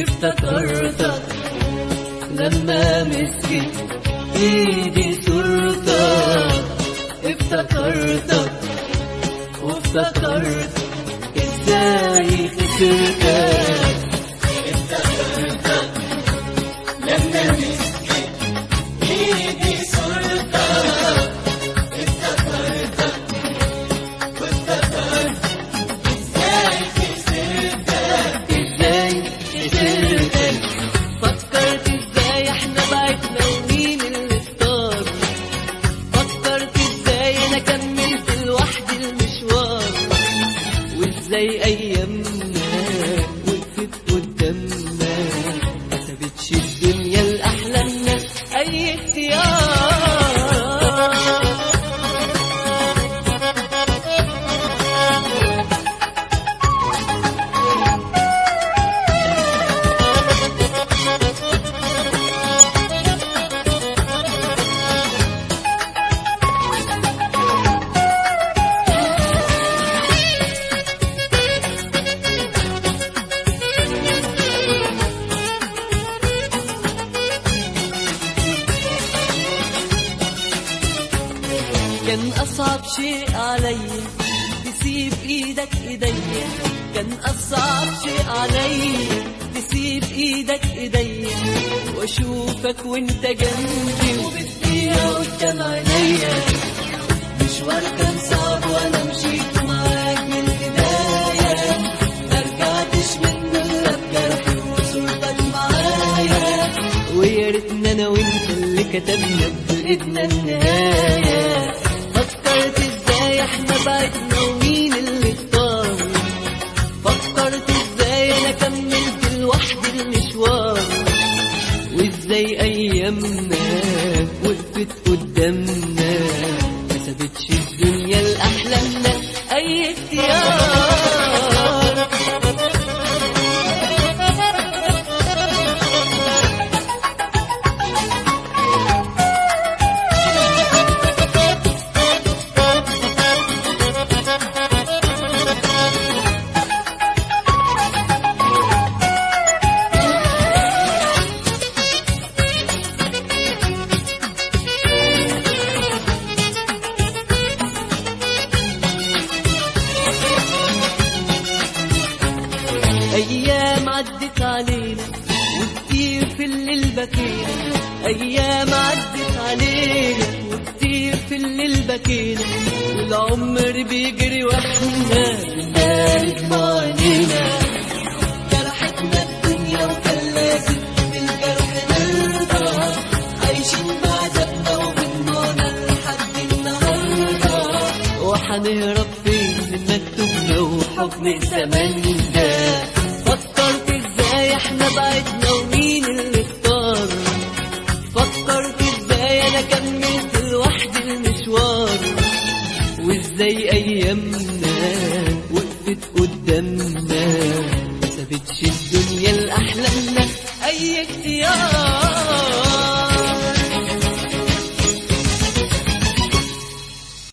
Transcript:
افتكرتك لما مسكت ايدي صورتك افتكرتك وافتكرت ازاي خسرتك افتكرتك لما مسكت ايدي صورتك افتكرتك وافتكرت ازاي خسرتك ازاي خسرتك فكرت ازاي احنا بعدنا ومين اللي اختار فكرت ازاي انا كملت لوحدي المشوار وازاي ايامنا وقفت قدامنا ما سابتش الدنيا لاحلامنا اي اختيار كان أصعب شيء عليا تسيب إيدك إيديا كان أصعب شيء عليا تسيب إيدك إيديا وأشوفك وأنت جنبي وبتضيع قدام عينيا مشوار كان صعب وأنا مشيت معاك من البداية ما رجعتش منه إلا بجرحي وصورتك معايا ويا ريتنا أنا وأنت اللي كتبنا بإيدنا النهاية فكرت ازاي احنا بعدنا ومين اللي اختار فكرت ازاي انا كملت لوحدي المشوار وازاي ايامنا وقفت قدامنا ما سابتش الدنيا لاحلامنا اي اختيار أيام عدت علينا وكتير في الليل بكينا أيام عدت علينا وكتير في الليل بكينا والعمر بيجري واحنا بنبارك بعينينا جرحتنا الدنيا وكان لازم بالجرح نرضى عايشين بعذابنا وبنمونا لحد النهارده وحنهرب فين من مكتوبنا وحكم الزمان ده فكرت ازاي احنا بعدنا ومين اللي اختار فكرت ازاي انا كملت لوحدي المشوار وازاي ايامنا وقفت قدامنا ما سابتش الدنيا لاحلامنا اي اختيار